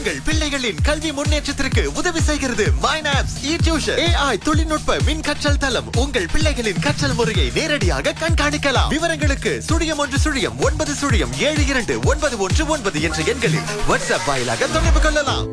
உங்கள் பிள்ளைகளின் கல்வி முன்னேற்றத்திற்கு உதவி செய்கிறது மைனாப்ஸ் இ டியூஷன் ஏஐ தொழில்நுட்ப மின் கற்றல் தளம் உங்கள் பிள்ளைகளின் கற்றல் முறையை நேரடியாக கண்காணிக்கலாம் விவரங்களுக்கு சுழியம் ஒன்று சுழியம் ஒன்பது சுழியம் ஏழு இரண்டு ஒன்பது ஒன்று ஒன்பது என்ற எண்களில் வாட்ஸ்அப் வாயிலாக தொடர்பு கொள்ளலாம்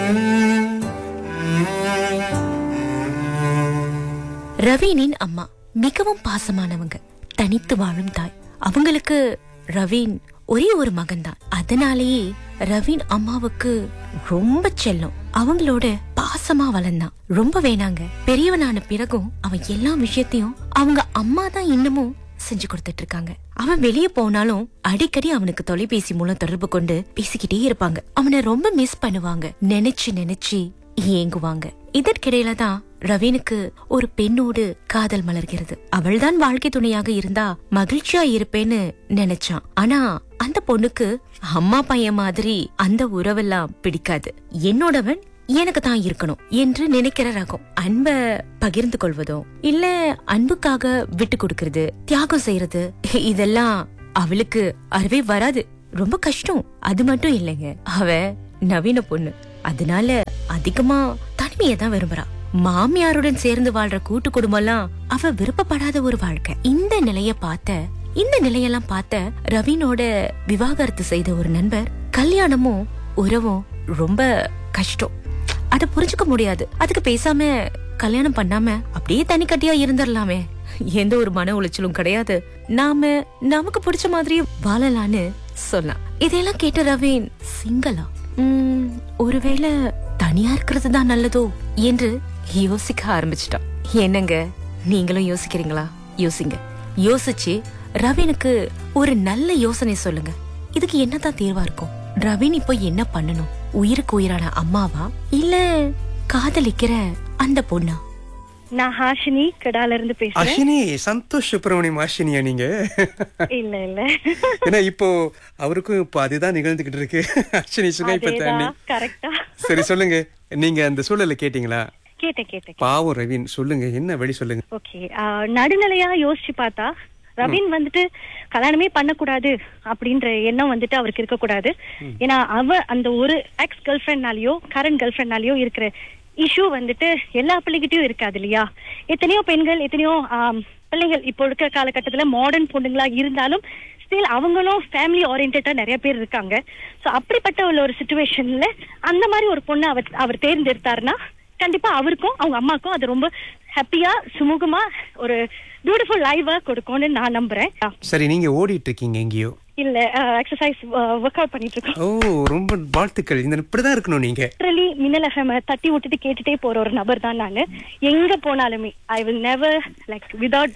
ரவீனின் அம்மா மிகவும் பாசமானவங்க தனித்து வாழும் தாய் அவங்களுக்கு ரவீன் ஒரே ஒரு மகன்தான் அதனாலேயே ரவீன் அம்மாவுக்கு ரொம்ப செல்லம் அவங்களோட பாசமா வளர்ந்தான் ரொம்ப வேணாங்க பெரியவனான பிறகும் அவன் எல்லா விஷயத்தையும் அவங்க அம்மா தான் இன்னமும் செஞ்சு கொடுத்துட்டு இருக்காங்க அவன் வெளியே போனாலும் அடிக்கடி அவனுக்கு தொலைபேசி மூலம் தொடர்பு கொண்டு பேசிக்கிட்டே இருப்பாங்க அவனை ரொம்ப மிஸ் பண்ணுவாங்க நினைச்சு நினைச்சு ஏங்குவாங்க இதற்கிடையில தான் ரவீனுக்கு ஒரு பெண்ணோடு காதல் மலர்கிறது அவள்தான் வாழ்க்கை துணையாக இருந்தா மகிழ்ச்சியா இருப்பேன்னு நினைச்சான் ஆனா அந்த பொண்ணுக்கு அம்மா பையன் மாதிரி அந்த உறவெல்லாம் பிடிக்காது என்னோடவன் எனக்கு தான் இருக்கணும் என்று நினைக்கிற ரகம் அன்ப பகிர்ந்து கொள்வதோ இல்ல அன்புக்காக விட்டு கொடுக்கறது தியாகம் செய்யறது இதெல்லாம் அவளுக்கு அறவே வராது ரொம்ப கஷ்டம் அது மட்டும் இல்லைங்க அவ நவீன பொண்ணு அதனால அதிகமா தனிமையை தான் விரும்புறா மாமியாருடன் சேர்ந்து வாழ்ற கூட்டு குடும்பம்லாம் அவ விருப்பப்படாத ஒரு வாழ்க்கை இந்த நிலைய பார்த்த இந்த நிலையெல்லாம் பார்த்த ரவீனோட விவாகரத்து செய்த ஒரு நண்பர் கல்யாணமும் உறவும் ரொம்ப கஷ்டம் அத புரிஞ்சுக்க முடியாது அதுக்கு பேசாம கல்யாணம் பண்ணாம அப்படியே தனி கட்டியா இருந்துடலாமே எந்த ஒரு மன உளைச்சலும் கிடையாது நாம நமக்கு பிடிச்ச மாதிரி வாழலான்னு சொன்னான் இதையெல்லாம் கேட்ட ரவீன் சிங்களா உம், ஒருவேளை தனியா இருக்கிறது தான் நல்லதோ என்று யோசிக்க ஆரம்பிச்சிட்டான் என்னங்க நீங்களும் யோசிக்கிறீங்களா யோசிங்க யோசிச்சு ரவீனுக்கு ஒரு நல்ல யோசனை சொல்லுங்க இதுக்கு என்னதான் தீர்வா இருக்கும் ரவீன் இப்போ என்ன பண்ணணும் உயிருக்கு உயிரான அம்மாவா இல்ல காதலிக்கிற அந்த பொண்ணா நான் ஹாஷினி கடால இருந்து பேசுறேன் அஷினி சந்தோஷ் சுப்பிரமணியம் அஷினியா நீங்க இல்ல இல்ல ஏன்னா இப்போ அவருக்கும் இப்போ அதுதான் நிகழ்ந்துகிட்டு இருக்கு அஷினி சுகைப்ப தாண்டி அதேதான் கரெக்டா சரி சொல்லுங்க நீங்க அந்த சூழலை கேட்டீங்களா கேட்டேன் கேட்டேன் பாவம் ரவீன் சொல்லுங்க என்ன வழி சொல்லுங்க ஓகே நடுநிலையா யோசிச்சு பார்த்தா ரவீன் வந்துட்டு கல்யாணமே பண்ணக்கூடாது அப்படின்ற எண்ணம் வந்துட்டு அவருக்கு இருக்கக்கூடாது ஏன்னா அவ அந்த ஒரு எக்ஸ் கேர்ள் ஃப்ரெண்ட்னாலயோ கரண்ட் கேர்ள் ஃப்ரெண்ட்னாலயோ இருக்கிற இஷ்யூ வந்துட்டு எல்லா பிள்ளைகிட்டயும் இருக்காது இல்லையா எத்தனையோ பெண்கள் எத்தனையோ ஆம், பிள்ளைகள் இப்போ இருக்கிற காலகட்டத்துல மாடர்ன் பொண்ணுங்களா இருந்தாலும் ஸ்டில் அவங்களும் ஃபேமிலி ஓரியன்டா நிறைய பேர் இருக்காங்க சோ அப்படிப்பட்ட உள்ள ஒரு சுச்சுவேஷன்ல அந்த மாதிரி ஒரு பொண்ணை அவர் அவர் தேர்ந்தெடுத்தாருன்னா கண்டிப்பா அவருக்கும் அவங்க அம்மாக்கும் அது ரொம்ப ஹாப்பியா சுமூகமா ஒரு பியூட்டிஃபுல் லைவா கொடுக்கும்னு நான் நம்புறேன் ஆ, சரி நீங்க ஓடிட்டு இருக்கீங்க எங்கேயோ இல்ல எக்ஸசைஸ் ஒர்க் அவுட் பண்ணிட்டு இருக்கோம் ஓ ரொம்ப வாழ்த்துக்கள் இந்த இப்படிதான் இருக்கணும் நீங்க லிட்டரலி மின்னல் எஃப்எம் தட்டி விட்டுட்டு கேட்டுட்டே போற ஒரு நபர் தான் நானு எங்க போனாலுமே I will never like without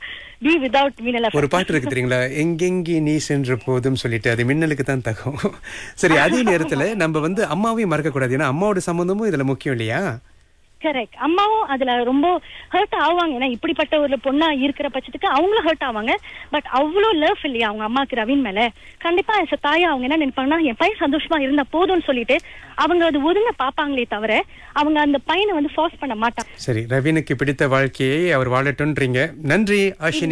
be without Minnal ஒரு எஃப்எம் பாட்டு இருக்கு தெரியுங்களா எங்கெங்கே நீ சென்ற போதும் சொல்லிட்டு அது மின்னலுக்கு தான் தகும் சரி அதே நேரத்துல நம்ம வந்து அம்மாவையும் மறக்க கூடாது ஏன்னா அம்மாவோட சம்பந்தமும் இதுல முக்கியம் இல்லையா கரெக்ட் அம்மாவும் அதுல ரொம்ப ஹர்ட் ஆவாங்க ஏன்னா இப்படிப்பட்ட ஒரு பொண்ணா இருக்கிற பட்சத்துக்கு அவங்களும் ஹர்ட் ஆவாங்க பட் அவ்வளோ லவ் இல்லையா அவங்க அம்மாக்கு ரவீன் மேல கண்டிப்பா as a தாயா அவங்க என்ன நினைப்பாங்கன்னா என் பையன் சந்தோஷமா இருந்தா போதும்னு சொல்லிட்டு அவங்க அது ஒதுங்க பாப்பாங்களே தவிர அவங்க அந்த பையனை வந்து ஃபோர்ஸ் பண்ண மாட்டாங்க சரி ரவீனுக்கு பிடித்த வாழ்க்கையை அவர் வாழட்டும்ன்றீங்க நன்றி அஷினி